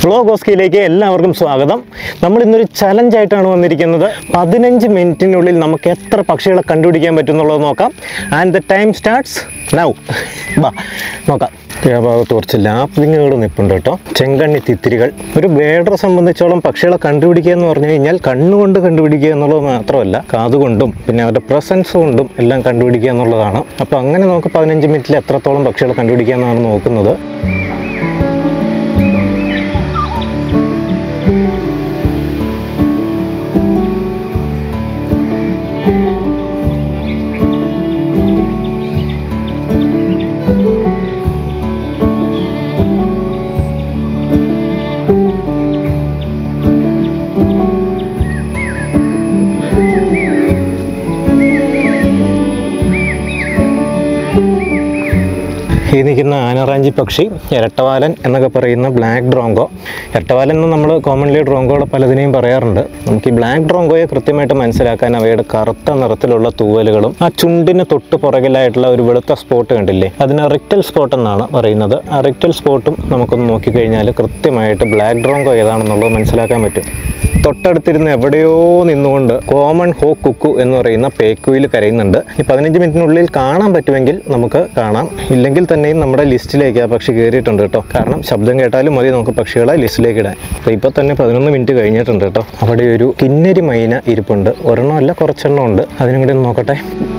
ഫ്ലോഗോസ്കിയിലേക്ക് എല്ലാവർക്കും സ്വാഗതം നമ്മൾ ഇന്നൊരു ചലഞ്ചായിട്ടാണ് വന്നിരിക്കുന്നത് പതിനഞ്ച് മിനിറ്റിനുള്ളിൽ നമുക്ക് എത്ര പക്ഷികളെ കണ്ടുപിടിക്കാൻ പറ്റും എന്നുള്ളത് നോക്കാം and the time starts now വാ നോക്കാം ഈ ഭാഗത്ത് കുറച്ച് ലാപ്പിങ്ങുകൾ നിൽപ്പുണ്ട് കേട്ടോ ചെങ്കണ്ണി തിത്തിരികൾ ഒരു ബേഡറെ സംബന്ധിച്ചോളം പക്ഷികളെ കണ്ടുപിടിക്കുക എന്ന് പറഞ്ഞു കഴിഞ്ഞാൽ കണ്ണുകൊണ്ട് കണ്ടുപിടിക്കുക എന്നുള്ളത് മാത്രമല്ല കാതുകൊണ്ടും പിന്നെ അവരുടെ പ്രസൻസ് കൊണ്ടും എല്ലാം കണ്ടുപിടിക്കുക എന്നുള്ളതാണ് അപ്പോൾ അങ്ങനെ നമുക്ക് പതിനഞ്ച് മിനിറ്റിൽ എത്രത്തോളം പക്ഷികളെ കണ്ടുപിടിക്കുക എന്നാണ് നോക്കുന്നത് ഈ നിൽക്കുന്ന ആനറാഞ്ചി പക്ഷി ഇരട്ടവാലൻ എന്നൊക്കെ പറയുന്ന ബ്ലാക്ക് ഡ്രോങ്കോ ഇരട്ടവാലൻ എന്ന് നമ്മൾ കോമൺലി ഡ്രോങ്കോകളെ പലതിനെയും പറയാറുണ്ട് നമുക്ക് ഈ ബ്ലാക്ക് ഡ്രോങ്കോയെ കൃത്യമായിട്ട് മനസ്സിലാക്കാൻ അവയുടെ കറുത്ത നിറത്തിലുള്ള തൂവലുകളും ആ ചുണ്ടിന് തൊട്ട് പുറകിലായിട്ടുള്ള ഒരു വെളുത്ത സ്പോട്ട് കണ്ടില്ലേ അതിന് റിക്റ്റൽ സ്പോട്ട് എന്നാണ് പറയുന്നത് ആ റിക്റ്റൽ സ്പോട്ടും നമുക്കൊന്ന് നോക്കിക്കഴിഞ്ഞാൽ കൃത്യമായിട്ട് ബ്ലാക്ക് ഡ്രോങ്കോ ഏതാണെന്നുള്ളത് മനസ്സിലാക്കാൻ പറ്റും തൊട്ടടുത്തിരുന്ന് എവിടെയോ നിന്നുകൊണ്ട് കോമൺ ഹോ കുക്കു എന്ന് പറയുന്ന പേക്കുയിൽ കരയുന്നുണ്ട് ഈ പതിനഞ്ച് മിനിറ്റിനുള്ളിൽ കാണാൻ പറ്റുമെങ്കിൽ നമുക്ക് കാണാം ഇല്ലെങ്കിൽ തന്നെയും നമ്മുടെ ലിസ്റ്റിലേക്ക് ആ പക്ഷി കയറിയിട്ടുണ്ട് കേട്ടോ കാരണം ശബ്ദം കേട്ടാലും മതി നമുക്ക് പക്ഷികളെ ലിസ്റ്റിലേക്ക് ഇടാൻ അപ്പോൾ ഇപ്പോൾ തന്നെ പതിനൊന്ന് മിനിറ്റ് കഴിഞ്ഞിട്ടുണ്ട് കേട്ടോ അവിടെ ഒരു കിന്നരി മൈന ഇരിപ്പുണ്ട് ഒരെണ്ണം അല്ല കുറച്ചെണ്ണം ഉണ്ട് അതിനും കൂടി ഒന്ന് നോക്കട്ടെ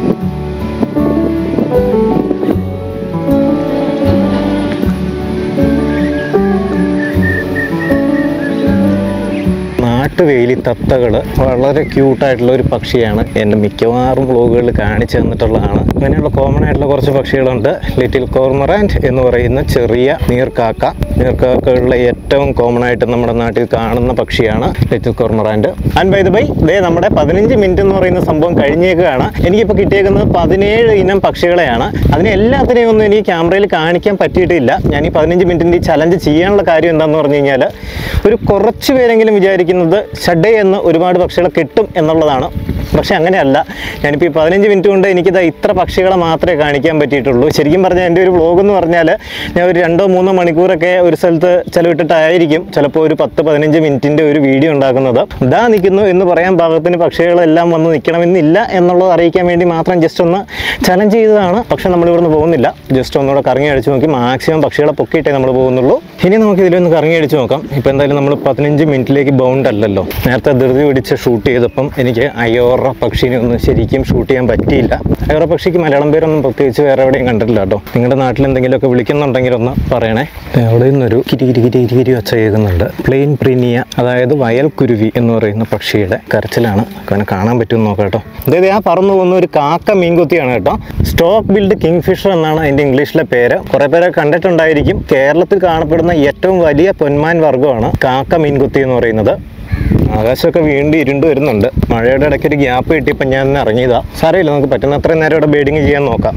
നാട്ടുവേലി തത്തകൾ വളരെ ക്യൂട്ടായിട്ടുള്ള ഒരു പക്ഷിയാണ് എൻ്റെ മിക്കവാറും വ്ളോഗുകളിൽ കാണിച്ചു തന്നിട്ടുള്ളതാണ് അങ്ങനെയുള്ള കോമൺ ആയിട്ടുള്ള കുറച്ച് പക്ഷികളുണ്ട് ലിറ്റിൽ കോർമറാൻഡ് എന്ന് പറയുന്ന ചെറിയ നീർക്കാക്ക നീർക്കാക്കകളിലെ ഏറ്റവും കോമൺ ആയിട്ട് നമ്മുടെ നാട്ടിൽ കാണുന്ന പക്ഷിയാണ് little cormorant and by the by ദേ നമ്മുടെ പതിനഞ്ച് മിനിറ്റ് എന്ന് പറയുന്ന സംഭവം കഴിഞ്ഞേക്കുകയാണ് എനിക്കിപ്പോൾ കിട്ടിയേക്കുന്നത് പതിനേഴ് ഇനം പക്ഷികളെയാണ് അതിനെ എല്ലാത്തിനെയും ഒന്നും എനിക്ക് ക്യാമറയിൽ കാണിക്കാൻ പറ്റിയിട്ടില്ല ഞാൻ ഈ പതിനഞ്ച് മിനിറ്റിൻ്റെ ഈ ചലഞ്ച് ചെയ്യാനുള്ള കാര്യം എന്താണെന്ന് പറഞ്ഞു കഴിഞ്ഞാൽ ഒരു കുറച്ച് പേരെങ്കിലും വിചാരിക്കുന്നത് ഷഡേ എന്ന് ഒരുപാട് പക്ഷികളെ കിട്ടും എന്നുള്ളതാണ് പക്ഷെ അങ്ങനെയല്ല ഞാനിപ്പോൾ ഈ പതിനഞ്ച് മിനിറ്റ് കൊണ്ട് എനിക്കിത് ഇത്ര പക്ഷികളെ മാത്രമേ കാണിക്കാൻ പറ്റിയിട്ടുള്ളൂ ശരിക്കും പറഞ്ഞാൽ എൻ്റെ ഒരു വ്ളോഗ് എന്ന് പറഞ്ഞാൽ ഞാൻ ഒരു രണ്ടോ മൂന്നോ മണിക്കൂറൊക്കെ ഒരു സ്ഥലത്ത് ചിലവിട്ടിട്ടായിരിക്കും ചിലപ്പോൾ ഒരു പത്ത് പതിനഞ്ച് മിനിറ്റിൻ്റെ ഒരു വീഡിയോ ഉണ്ടാക്കുന്നത് ഇതാ നിൽക്കുന്നു എന്ന് പറയാൻ പാകത്തിന് പക്ഷികളെല്ലാം വന്ന് നിൽക്കണമെന്നില്ല എന്നുള്ളത് അറിയിക്കാൻ വേണ്ടി മാത്രം ജസ്റ്റ് ഒന്ന് ചലഞ്ച് ചെയ്തതാണ് പക്ഷെ നമ്മൾ ഇവിടുന്ന് പോകുന്നില്ല ജസ്റ്റ് ഒന്നുകൂടെ കറങ്ങി അടിച്ച് നോക്കി മാക്സിമം പക്ഷികളെ പൊക്കിയിട്ടേ നമ്മൾ പോകുന്നുള്ളൂ ഇനി നമുക്ക് ഇതിലൊന്ന് കറങ്ങി അടിച്ച് നോക്കാം ഇപ്പോൾ എന്തായാലും നമ്മൾ പതിനഞ്ച് മിനിറ്റിലേക്ക് ബൗണ്ട് അല്ലല്ലോ നേരത്തെ ധൃതി പിടിച്ച് ഷൂട്ട് ചെയ്തപ്പം എനിക്ക് അയോറ പക്ഷിനെ ഒന്നും ശരിക്കും ഷൂട്ട് ചെയ്യാൻ പറ്റിയില്ല അയോറ പക്ഷിക്ക് മലയാളം പേരൊന്നും പ്രത്യേകിച്ച് വേറെ എവിടെയും കണ്ടിട്ടില്ല കേട്ടോ നിങ്ങളുടെ നാട്ടിൽ എന്തെങ്കിലുമൊക്കെ വിളിക്കുന്നുണ്ടെങ്കിൽ ഒന്ന് പറയണേ അവിടെ നിന്നൊരു കിരി കിരി കിരി കിരി കിരി ഒച്ച കേൾക്കുന്നുണ്ട് പ്ലെയിൻ പ്രീനിയ അതായത് വയൽ കുരുവി എന്ന് പറയുന്ന പക്ഷിയുടെ കരച്ചിലാണ് അങ്ങനെ കാണാൻ പറ്റുമെന്ന് നോക്കാം കേട്ടോ അതായത് ആ പറന്നു പോകുന്ന ഒരു കാക്ക മീൻകുത്തിയാണ് കേട്ടോ സ്റ്റോക്ക് ബിൽഡ് കിങ് ഫിഷർ എന്നാണ് അതിൻ്റെ ഇംഗ്ലീഷിലെ പേര് കുറേ പേരെ കണ്ടിട്ടുണ്ടായിരിക്കും കേരളത്തിൽ കാണപ്പെടുന്ന ഏറ്റവും വലിയ പൊന്മാൻ വർഗ്ഗമാണ് കാക്ക മീൻകുത്തി എന്ന് പറയുന്നത് ആകാശമൊക്കെ വീണ്ടും ഇരുണ്ട് വരുന്നുണ്ട് മഴയുടെ ഇടയ്ക്ക് ഒരു ഗ്യാപ്പ് കിട്ടിയപ്പോൾ ഞാൻ ഒന്ന് ഇറങ്ങിയതാ സാരമില്ല നമുക്ക് പറ്റുന്ന അത്രയും നേരം ഇവിടെ ബേഡിങ് ചെയ്യാൻ നോക്കാം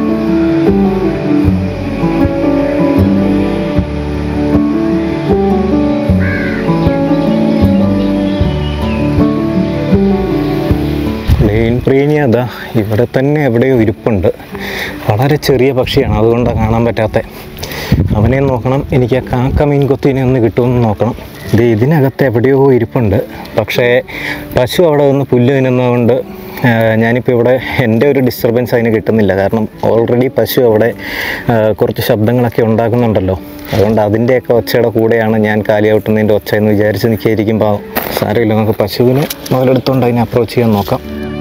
പ്ലെയിൻ പ്രീനിയ അതാ ഇവിടെ തന്നെ എവിടെയോ ഇരിപ്പുണ്ട് വളരെ ചെറിയ പക്ഷിയാണ് അതുകൊണ്ടാണ് കാണാൻ പറ്റാത്ത അവനെ നോക്കണം എനിക്ക് ആ കാക്ക മീൻ കൊത്തിനെ ഒന്ന് കിട്ടുമെന്ന് നോക്കണം ഇത് ഇതിനകത്ത് എവിടെയോ ഇരിപ്പുണ്ട് പക്ഷേ പശു അവിടെ നിന്ന് പുല്ല് തിന്നുന്നതുകൊണ്ട് ഞാനിപ്പോൾ ഇവിടെ എൻ്റെ ഒരു ഡിസ്റ്റർബൻസ് അതിന് കിട്ടുന്നില്ല കാരണം ഓൾറെഡി പശു അവിടെ ആ, കുറച്ച് ശബ്ദങ്ങളൊക്കെ ഉണ്ടാക്കുന്നുണ്ടല്ലോ അതുകൊണ്ട് അതിൻ്റെയൊക്കെ ഒച്ചയുടെ കൂടെയാണ് ഞാൻ കാലിയാവുട്ടുന്നതിൻ്റെ ഒച്ച എന്ന് വിചാരിച്ച് നിൽക്കുകയായിരിക്കും പാവം സാരമില്ല നമുക്ക് പശുവിനെ മുതലെടുത്തുകൊണ്ട് അതിനെ അപ്രോച്ച് ചെയ്യാൻ നോക്കാം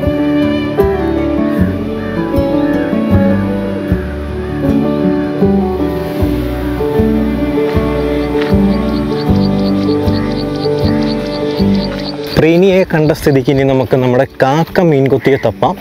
പ്രീനിയെ കണ്ട സ്ഥിതിക്ക് ഇനി നമുക്ക് നമ്മുടെ കാക്ക മീൻകൊത്തിയെ തപ്പാം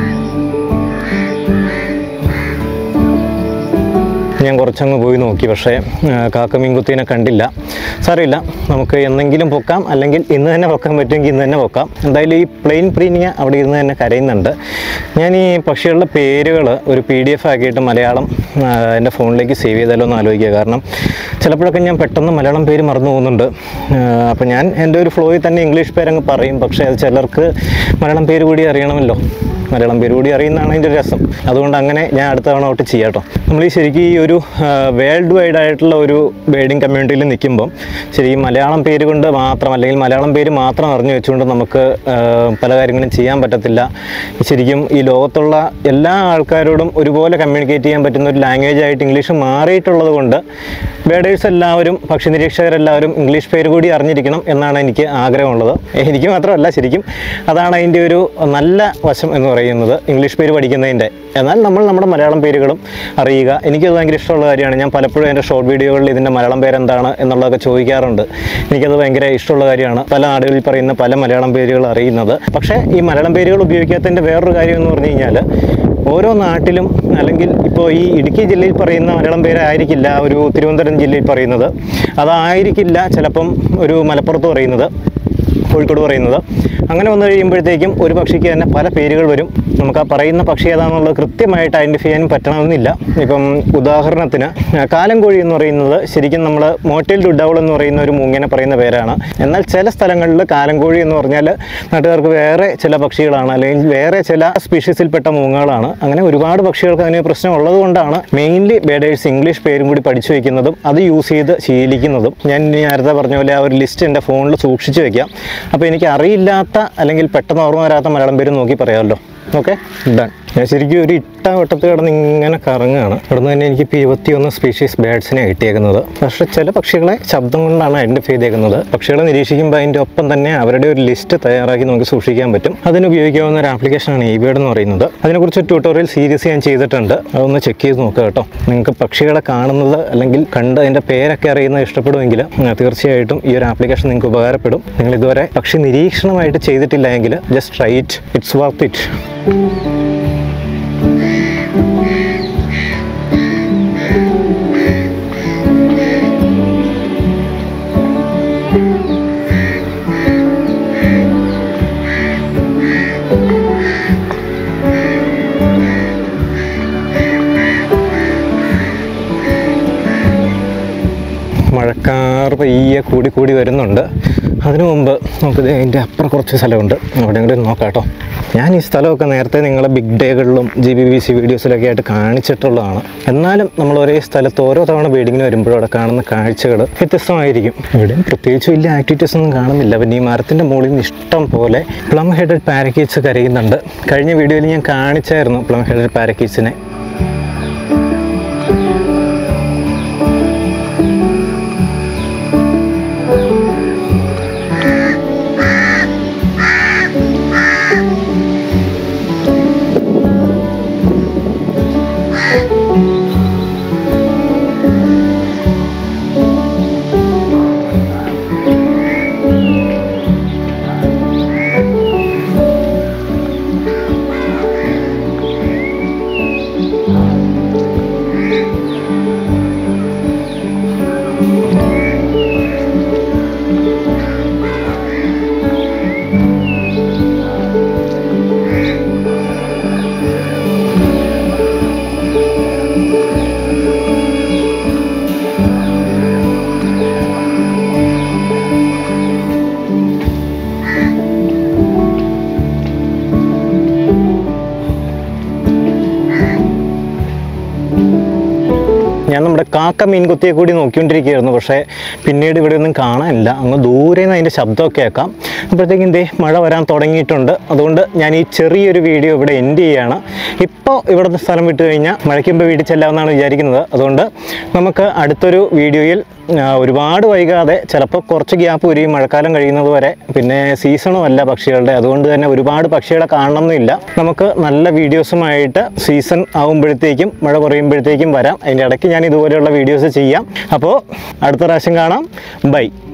ഞാൻ കുറച്ചങ്ങ് പോയി നോക്കി പക്ഷേ ആ, കാക്ക മീൻകുത്തീനെ കണ്ടില്ല സാരമില്ല നമുക്ക് എന്നെങ്കിലും പൊക്കാം അല്ലെങ്കിൽ ഇന്ന് തന്നെ പൊക്കാൻ പറ്റുമെങ്കിൽ ഇന്ന് തന്നെ പൊക്കാം എന്തായാലും ഈ പ്ലെയിൻ പ്രീനിയ അവിടെ ഇരുന്ന് തന്നെ കരയുന്നുണ്ട് ഞാൻ ഈ പക്ഷികളുടെ പേരുകൾ ഒരു പി ഡി എഫ് ആക്കിയിട്ട് മലയാളം ആ, എൻ്റെ ഫോണിലേക്ക് സേവ് ചെയ്താലോ എന്ന് ആലോചിക്കുക കാരണം ചിലപ്പോഴൊക്കെ ഞാൻ പെട്ടെന്ന് മലയാളം പേര് മറന്നു പോകുന്നുണ്ട് അപ്പോൾ ഞാൻ എൻ്റെ ഒരു ഫ്ലോയിൽ തന്നെ ഇംഗ്ലീഷ് പേരങ്ങ് പറയും പക്ഷേ അത് ചിലർക്ക് മലയാളം പേര് കൂടി അറിയണമല്ലോ മലയാളം പേര് കൂടി അറിയുന്നതാണ് അതിൻ്റെ ഒരു രസം അതുകൊണ്ട് അങ്ങനെ ഞാൻ അടുത്ത തവണ തൊട്ട് ചെയ്യാം കേട്ടോ നമ്മൾ ഈ ശരിക്കും ഈ ഒരു വേൾഡ് വൈഡ് ആയിട്ടുള്ള ഒരു ബേഡിങ് കമ്മ്യൂണിറ്റിയിൽ നിൽക്കുമ്പം ശരിക്കും മലയാളം പേര് കൊണ്ട് മാത്രം അല്ലെങ്കിൽ മലയാളം പേര് മാത്രം അറിഞ്ഞു വെച്ചുകൊണ്ട് നമുക്ക് ആ, പല കാര്യങ്ങളും ചെയ്യാൻ പറ്റത്തില്ല ശരിക്കും ഈ ലോകത്തുള്ള എല്ലാ ആൾക്കാരോടും ഒരുപോലെ കമ്മ്യൂണിക്കേറ്റ് ചെയ്യാൻ പറ്റുന്ന ഒരു ലാംഗ്വേജ് ആയിട്ട് ഇംഗ്ലീഷ് മാറിയിട്ടുള്ളത് കൊണ്ട് ബേഡേഴ്സ് എല്ലാവരും പക്ഷി നിരീക്ഷകരെല്ലാവരും ഇംഗ്ലീഷ് പേര് കൂടി അറിഞ്ഞിരിക്കണം എന്നാണ് എനിക്ക് ആഗ്രഹമുള്ളത് എനിക്ക് മാത്രമല്ല ശരിക്കും അതാണ് അതിൻ്റെ ഒരു നല്ല വശം എന്ന് പറയുന്നത് ഇംഗ്ലീഷ് പേര് പഠിക്കുന്നതിൻ്റെ എന്നാൽ നമ്മൾ നമ്മുടെ മലയാളം പേരുകളും അറിയുക എനിക്കത് ഭയങ്കര ഇഷ്ടമുള്ള കാര്യമാണ് ഞാൻ പലപ്പോഴും എൻ്റെ ഷോർട്ട് വീഡിയോകളിൽ ഇതിൻ്റെ മലയാളം പേരെന്താണ് എന്നുള്ളതൊക്കെ ചോദിക്കാറുണ്ട് എനിക്കത് ഭയങ്കര ഇഷ്ടമുള്ള കാര്യമാണ് പല നാടുകളിൽ പറയുന്ന പല മലയാളം പേരുകൾ അറിയുന്നത് പക്ഷേ ഈ മലയാളം പേരുകൾ ഉപയോഗിക്കാത്തതിൻ്റെ വേറൊരു കാര്യം എന്ന് പറഞ്ഞു കഴിഞ്ഞാൽ ഓരോ നാട്ടിലും അല്ലെങ്കിൽ ഇപ്പോൾ ഈ ഇടുക്കി ജില്ലയിൽ പറയുന്ന മലയാളം പേരായിരിക്കില്ല ഒരു തിരുവനന്തപുരം ജില്ലയിൽ പറയുന്നത് അതായിരിക്കില്ല ചിലപ്പം ഒരു മലപ്പുറത്ത് പറയുന്നത് കോഴിക്കോട് പറയുന്നത് അങ്ങനെ വന്നു കഴിയുമ്പോഴത്തേക്കും ഒരു പക്ഷിക്ക് തന്നെ പല പേരുകൾ വരും നമുക്ക് ആ പറയുന്ന പക്ഷി ഏതാണെന്നുള്ളത് കൃത്യമായിട്ട് ഐഡൻറ്റിഫൈ ചെയ്യാനും പറ്റണമെന്നില്ല ഇപ്പം ഉദാഹരണത്തിന് ആ, കാലം കോഴി എന്ന് പറയുന്നത് ശരിക്കും നമ്മൾ മോട്ടേൽ ഡുഡൗൾ എന്ന് പറയുന്ന ഒരു മൂങ്ങനെ പറയുന്ന പേരാണ് എന്നാൽ ചില സ്ഥലങ്ങളിൽ കാലം കോഴി എന്ന് പറഞ്ഞാൽ നാട്ടുകാർക്ക് വേറെ ചില പക്ഷികളാണ് അല്ലെങ്കിൽ വേറെ ചില സ്പീഷീസിൽപ്പെട്ട മൂങ്ങകളാണ് അങ്ങനെ ഒരുപാട് പക്ഷികൾക്ക് അതിന് പ്രശ്നം ഉള്ളത് കൊണ്ടാണ് മെയിൻലി ബേഡേഴ്സ് ഇംഗ്ലീഷ് പേരും കൂടി പഠിച്ചു വെക്കുന്നതും അത് യൂസ് ചെയ്ത് ശീലിക്കുന്നതും ഞാൻ ഇനി നേരത്തെ പറഞ്ഞ പോലെ ആ ഒരു ലിസ്റ്റ് എൻ്റെ ഫോണിൽ സൂക്ഷിച്ചു വെക്കാം അപ്പോൾ എനിക്ക് അറിയില്ലാത്ത അല്ലെങ്കിൽ പെട്ടെന്ന് ഓർമ്മ വരാത്ത മലയാളം പേര് നോക്കി പറയാമല്ലോ ഓക്കെ ഡൺ ഞാൻ ശരിക്കും ഒരു ഇട്ട വട്ടത്ത് കിടന്ന് ഇങ്ങനെ കറങ്ങുകയാണ് ഇവിടുന്ന് തന്നെ എനിക്ക് ഇപ്പോൾ ഇരുപത്തിയൊന്ന് സ്പീഷീസ് ബേഡ്സിനെ കിട്ടിയേക്കുന്നത് പക്ഷേ ചില പക്ഷികളെ ശബ്ദം കൊണ്ടാണ് ഐഡൻറ്റിഫൈ ചെയ്തേക്കുന്നത് പക്ഷികളെ നിരീക്ഷിക്കുമ്പോൾ അതിൻ്റെ ഒപ്പം തന്നെ അവരുടെ ഒരു ലിസ്റ്റ് തയ്യാറാക്കി നമുക്ക് സൂക്ഷിക്കാൻ പറ്റും അതിന് ഉപയോഗിക്കാവുന്ന ഒരു ആപ്ലിക്കേഷനാണ് ഈ ബേഡ് എന്ന് പറയുന്നത് അതിനെക്കുറിച്ച് ട്യൂട്ടോറിയൽ സീരീസ് ഞാൻ ചെയ്തിട്ടുണ്ട് അതൊന്ന് ചെക്ക് ചെയ്ത് നോക്കുക കേട്ടോ നിങ്ങൾക്ക് പക്ഷികളെ കാണുന്നത് അല്ലെങ്കിൽ കണ്ട് അതിൻ്റെ പേരൊക്കെ അറിയുന്നത് ഇഷ്ടപ്പെടുമെങ്കിൽ ആ, തീർച്ചയായിട്ടും ഈ ഒരു ആപ്ലിക്കേഷൻ നിങ്ങൾക്ക് ഉപകാരപ്പെടും നിങ്ങൾ ഇതുവരെ പക്ഷി നിരീക്ഷണമായിട്ട് ചെയ്തിട്ടില്ല എങ്കിൽ just try it it's worth it മഴക്കാർ പയ്യെ കൂടി കൂടി വരുന്നുണ്ട് അതിനു മുമ്പ് നമുക്കിത് അതിൻ്റെ അപ്പുറം കുറച്ച് സ്ഥലമുണ്ട് അവിടെ കൂടി നോക്കാം കേട്ടോ ഞാൻ ഈ സ്ഥലമൊക്കെ നേരത്തെ നിങ്ങളെ ബിഗ് ഡേകളിലും ജി ബി ബി സി വീഡിയോസിലൊക്കെ ആയിട്ട് കാണിച്ചിട്ടുള്ളതാണ് എന്നാലും നമ്മൾ ഒരേ സ്ഥലത്ത് ഓരോ തവണ ബീഡിങ്ങിന് വരുമ്പോഴും അവിടെ കാണുന്ന കാഴ്ചകൾ വ്യത്യസ്തമായിരിക്കും ഇവിടെയും പ്രത്യേകിച്ച് വലിയ ആക്ടിവിറ്റീസ് ഒന്നും കാണുന്നില്ല പിന്നെ ഈ മരത്തിൻ്റെ മുകളിൽ നിന്ന് ഇഷ്ടം പോലെ പ്ലം ഹെഡഡ് പാരക്കീറ്റ്സ് കരയുന്നുണ്ട് കഴിഞ്ഞ വീഡിയോയിൽ ഞാൻ കാണിച്ചായിരുന്നു പ്ലം ഹെഡഡ് പാരക്കീറ്റ്സിനെ ഞാൻ നമ്മുടെ കാക്ക മീൻകുത്തിയെ കൂടി നോക്കിക്കൊണ്ടിരിക്കുകയായിരുന്നു പക്ഷേ പിന്നീട് ഇവിടെ ഒന്നും കാണാനില്ല അങ്ങ് ദൂരെ നിന്ന് അതിൻ്റെ ശബ്ദമൊക്കെ കേൾക്കാം അപ്പോഴത്തേക്കും എന്തേ മഴ വരാൻ തുടങ്ങിയിട്ടുണ്ട് അതുകൊണ്ട് ഞാൻ ഈ ചെറിയൊരു വീഡിയോ ഇവിടെ എൻഡ് ചെയ്യുകയാണ് ഇപ്പോൾ ഇവിടുത്തെ സ്ഥലം വിട്ട് കഴിഞ്ഞാൽ മഴയ്ക്ക് മുമ്പ് വീട്ടിൽ ചെല്ലാമെന്നാണ് വിചാരിക്കുന്നത് അതുകൊണ്ട് നമുക്ക് അടുത്തൊരു വീഡിയോയിൽ ആ, ഒരുപാട് വൈകാതെ ചിലപ്പോൾ കുറച്ച് ഗ്യാപ്പ് വരും ഈ മഴക്കാലം കഴിയുന്നത് വരെ പിന്നെ സീസണും അല്ല പക്ഷികളുടെ അതുകൊണ്ട് തന്നെ ഒരുപാട് പക്ഷികളെ കാണണമെന്നില്ല നമുക്ക് നല്ല വീഡിയോസുമായിട്ട് സീസൺ ആകുമ്പോഴത്തേക്കും മഴ കുറയുമ്പോഴത്തേക്കും വരാം അതിൻ്റെ ഇടയ്ക്ക് ഞാൻ ഇതുപോലെയുള്ള വീഡിയോസ് ചെയ്യാം അപ്പോൾ അടുത്ത പ്രാവശ്യം കാണാം ബൈ